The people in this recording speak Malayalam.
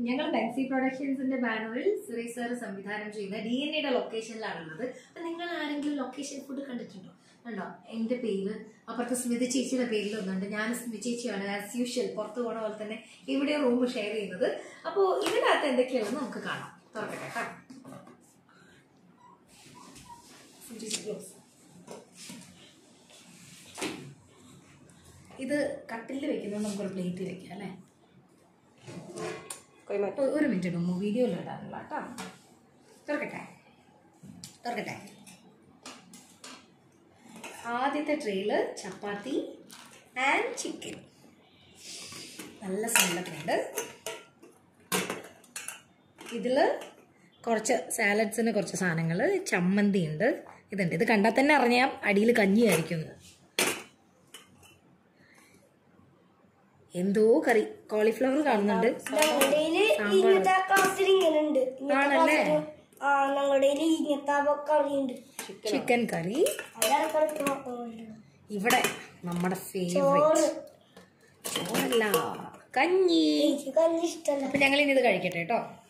ഞങ്ങൾ ബെൻസി പ്രൊഡക്ഷൻസിന്റെ ബാനറിൽ സുരേഷ് സാർ സംവിധാനം ചെയ്യുന്ന ഡി എൻ എയുടെ ലൊക്കേഷനിലാണുള്ളത് അപ്പൊ നിങ്ങൾ ആരെങ്കിലും ലൊക്കേഷൻ ഫുഡ് കണ്ടിട്ടുണ്ടോ കണ്ടോ എന്റെ പേര് അപ്പുറത്തെ സ്മിത ചേച്ചിയുടെ പേരിൽ ഒന്നുണ്ട് ഞാൻ സ്മിത ചേച്ചിയാണ് ആസ് യൂഷ്വൽ പുറത്തു പോണ പോലെ തന്നെ ഇവിടെ റൂം ഷെയർ ചെയ്യുന്നത് അപ്പോൾ ഇതിനകത്ത് എന്തൊക്കെയാണെന്ന് നമുക്ക് കാണാം തുറക്കട്ടെ കേട്ടോ സ്മിത ചേച്ചി close. ഇത് കട്ടിലിൽ വെക്കുന്നത് നമുക്കൊരു പ്ലേറ്റ് വെക്കാം അല്ലേ കൊയ്മാറ്റം ഒ- ഒരു മിനിറ്റ് ഇടും വീഡിയോയിൽ ഇടാനുള്ള കേട്ടോ തുറക്കട്ടെ തുറക്കട്ടെ ആദ്യത്തെ ട്രേയില് ചപ്പാത്തി ആൻഡ് ചിക്കൻ നല്ല സ്മെല്ലൊക്കെ ഉണ്ട് ഇതിൽ കുറച്ച് സാലഡ്സിന് കുറച്ച് സാധനങ്ങൾ ചമ്മന്തി ഉണ്ട് ഇതുണ്ട് ഇത് കണ്ടാൽ തന്നെ അറിഞ്ഞാൽ അടിയിൽ കഞ്ഞിയായിരിക്കും എന്ന്. എന്തോ കറി കോളിഫ്ലവർ കാണുന്നുണ്ട് ഞങ്ങളുടെ ഇങ്ങനത്തെ ക്ലാസ്സിൽ ഇങ്ങനെ ഉണ്ട് ആണല്ലേ? ആ ഞങ്ങളുടെ ഇങ്ങനത്തെ കറി ഉണ്ട് ചിക്കൻ കറി അതിടക്കിടക്ക് നോക്കുന്നുണ്ട് ഇവിടെ നമ്മുടെ ചോറ് ഫേവറേറ്റ് ചോറല്ല കഞ്ഞി എനിക്ക് കഞ്ഞി ഇഷ്ടമല്ല അപ്പൊ ഞങ്ങൾ ഇനി ഇത് കഴിക്കട്ടെ കേട്ടോ